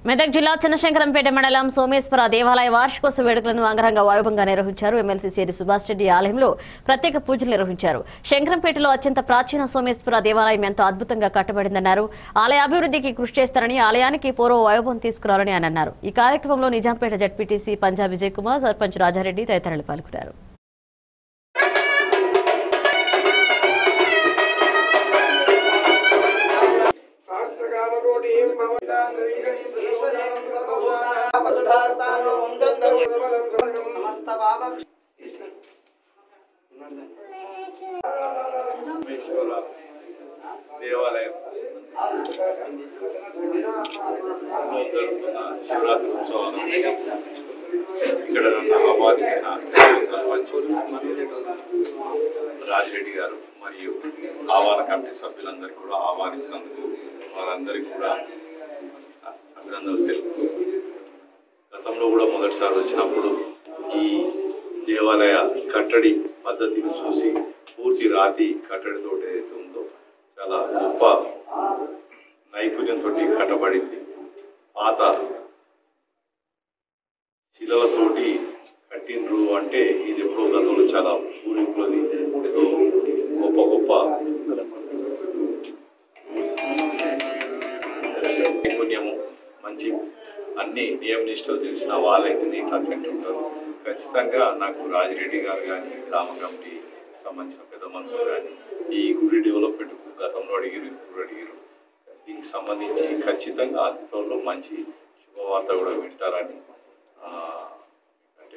మెదక్ జిల్లా చిన్నశంకరంపేట మండలం సోమేశ్వర దేవాలయ వార్షికోత్సవ వేడుకలను అంగరంగ వైభవంగా నిర్వహించారు ఎమ్మెల్సీ సేరి సుభాష్ రెడ్డి ఆలయంలో ప్రత్యేక పూజలు నిర్వహించారు శంకరంపేటలో అత్యంత ప్రాచీన సోమేశ్వర దేవాలయం ఎంతో అద్భుతంగా కట్టబడిందన్నారు ఆలయ అభివృద్ధికి కృషి చేస్తారని ఆలయానికి పూర్వ వైభవం తీసుకురావాలని ఆయన అన్నారు ఈ కార్యక్రమంలో నిజాంపేట జడ్పీటీసీ పంజాబ్ విజయ్ కుమార్ సర్పంచ్ రాజారెడ్డి తదితరులు పాల్గొన్నారు సహస్రకామకోటీం సమస్త పాప సోమేశ్వర దేవాలయం జరుగుతున్న శివరాత్రి ఉత్సవాలు ఇక్కడ నన్ను ఆహ్వానించిన సర్పంచ్ రాజిరెడ్డి గారు మరియు ఆహ్వాన కమిటీ సభ్యులందరికీ కూడా ఆహ్వానించినందుకు వారందరికీ కూడా అభినందనలు తెలుపుతూ గతంలో కూడా మొదటిసారి వచ్చినప్పుడు ఈ దేవాలయ కట్టడి పద్ధతిని చూసి పూర్తి రాతి కట్టడితో ఏదైతే ఉందో చాలా గొప్ప నైపుణ్యంతో కట్టబడింది పాత శిలలతోటి కట్టిండ్రు అంటే ఇది ఎప్పుడో గతంలో చాలా పూర్వీకులది ఏదో గొప్ప గొప్ప నైపుణ్యము మంచి అన్ని నియమ నిష్టలు తెలిసిన వాళ్ళైతే ఇట్లా కట్టి ఉంటారు ఖచ్చితంగా నాకు రాజిరెడ్డి గారు కానీ గ్రామ కమిటీ సంబంధించిన పెద్ద మనుషులు కానీ ఈ గుడి డెవలప్మెంట్ గతంలో అడిగారు ఇప్పుడు అడిగారు దీనికి సంబంధించి ఖచ్చితంగా అతి త్వరలో మంచి శుభవార్త కూడా వింటారని ఆ, అంటే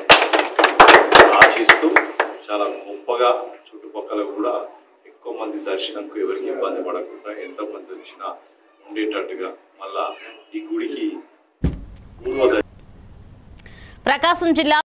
ఆశిస్తూ చాలా గొప్పగా చుట్టుపక్కల కూడా ఎక్కువ మంది దర్శనంకు ఎవరికి ఇబ్బంది పడకుండా ఎంతమంది వచ్చినా ఉండేటట్టుగా మళ్ళా ఈ గుడికి పూర్వ ప్రకాశం జిల్లా